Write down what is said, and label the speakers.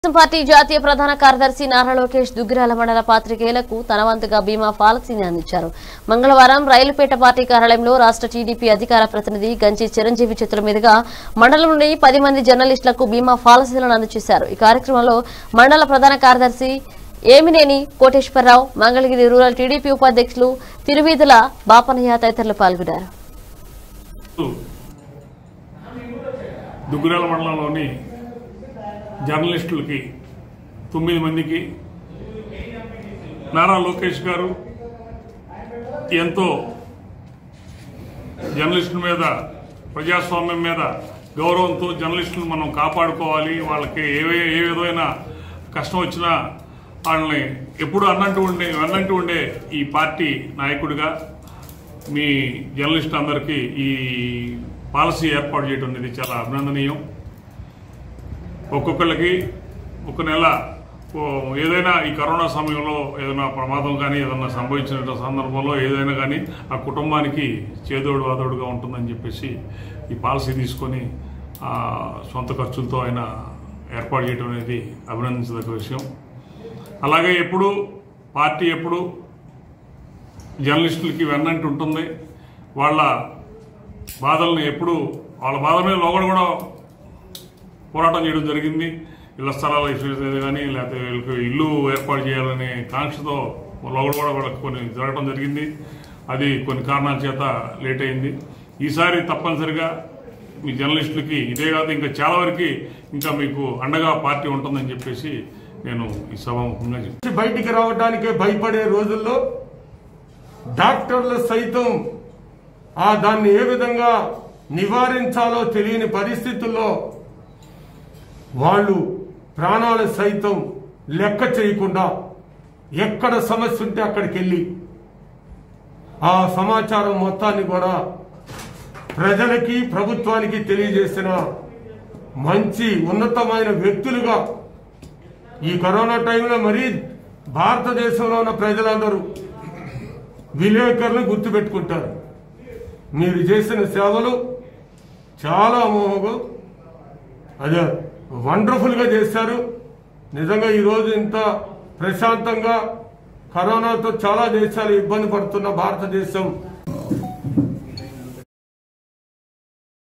Speaker 1: Telugu Desam party జాతీయ ప్రధాన కార్యదర్శి నారా లోకేష్ దుగ్గిరాల మండల పాత్రికేయులకు తన వంతుగా బీమా పాలసీని అందించారు మంగళవారం రైలుపేట పార్టీ కార్యాలయంలో రాష్ట్ర టీడీపీ అధికార ప్రతినిధి గంచి చిరంజీవి చేతుల మీదుగా మండలంలోని పది మంది జర్నలిస్టులకు బీమా పాలసీలను అందజేశారు ఈ కార్యక్రమంలో మండల ప్రధాన కార్యదర్శి ఏమినేని కోటేశ్వరరావు మంగళగిరి రూరల్ టీడీపీ ఉపాధ్యక్షులు తిరువీధుల బాపనయ్య తదితరులు పాల్గొన్నారు
Speaker 2: దుగ్గురాల మండలంలోని జర్నలిస్టులకి తొమ్మిది మందికి నారా లోకేష్ గారు ఎంతో జర్నలిస్టుల మీద ప్రజాస్వామ్యం మీద గౌరవంతో జర్నలిస్టులను మనం కాపాడుకోవాలి వాళ్ళకి ఏ ఏ విధమైన కష్టం వచ్చినా వాళ్ళని ఎప్పుడు అన్నట్టు ఉండే అన్నట్టు ఉండే ఈ పార్టీ నాయకుడిగా మీ జర్నలిస్ట్ అందరికీ ఈ పాలసీ ఏర్పాటు చేయడం అనేది చాలా అభినందనీయం ఒక్కొక్కళ్ళకి ఒక నెల ఓ ఏదైనా ఈ కరోనా సమయంలో ఏదైనా ప్రమాదం కానీ ఏదైనా సంభవించిన సందర్భంలో ఏదైనా కానీ ఆ కుటుంబానికి చేదోడు వాదోడుగా ఉంటుందని చెప్పేసి ఈ పాలసీ తీసుకొని ఆ, సొంత ఖర్చులతో ఆయన ఏర్పాటు చేయడం అనేది అభినందించదగ్గ విషయం అలాగే ఎప్పుడు పార్టీ ఎప్పుడు జర్నలిస్టులకి వెన్నంటి ఉంటుంది వాళ్ళ బాధల్ని ఎప్పుడు వాళ్ళ బాధల మీద లోగడ కూడా పోరాటం చేయడం జరిగింది ఇళ్ల స్థలాల ఇష్యూస్ ఏదో కానీ లేకపోతే వీళ్ళకి ఇల్లు ఏర్పాటు చేయాలనే కాంక్షతో లోగడ కూడా వాళ్ళకి కొన్ని జరగడం జరిగింది అది కొన్ని కారణాల చేత లేట్ అయింది ఈసారి తప్పనిసరిగా మీ జర్నలిస్టులకి ఇదే కాదు ఇంకా చాలా వరకు ఇంకా మీకు అండగా పార్టీ ఉంటుందని చెప్పేసి నేను ఈ సభాముఖంగా చెప్తాను
Speaker 3: నుంచి బయటికి రావడానికే భయపడే రోజుల్లో డాక్టర్లు సైతం ఆ దాన్ని ఏ విధంగా నివారించాలో తెలియని పరిస్థితుల్లో వాళ్ళు ప్రాణాలు సైతం లెక్క చేయకుండా ఎక్కడ సమస్య ఉంటే అక్కడికి వెళ్ళి ఆ సమాచారం మొత్తాన్ని కూడా ప్రజలకి ప్రభుత్వానికి తెలియజేసిన మంచి ఉన్నతమైన వ్యక్తులుగా ఈ కరోనా టైంలో మరీ భారతదేశంలో ఉన్న ప్రజలందరూ విలేకరులు గుర్తుపెట్టుకుంటారు మీరు చేసిన సేవలు చాలా అమోఘం అదే వండర్ఫుల్ గా చేశారు నిజంగా ఈ రోజు ఇంత ప్రశాంతంగా కరోనాతో చాలా దేశాలు ఇబ్బంది పడుతున్న భారతదేశం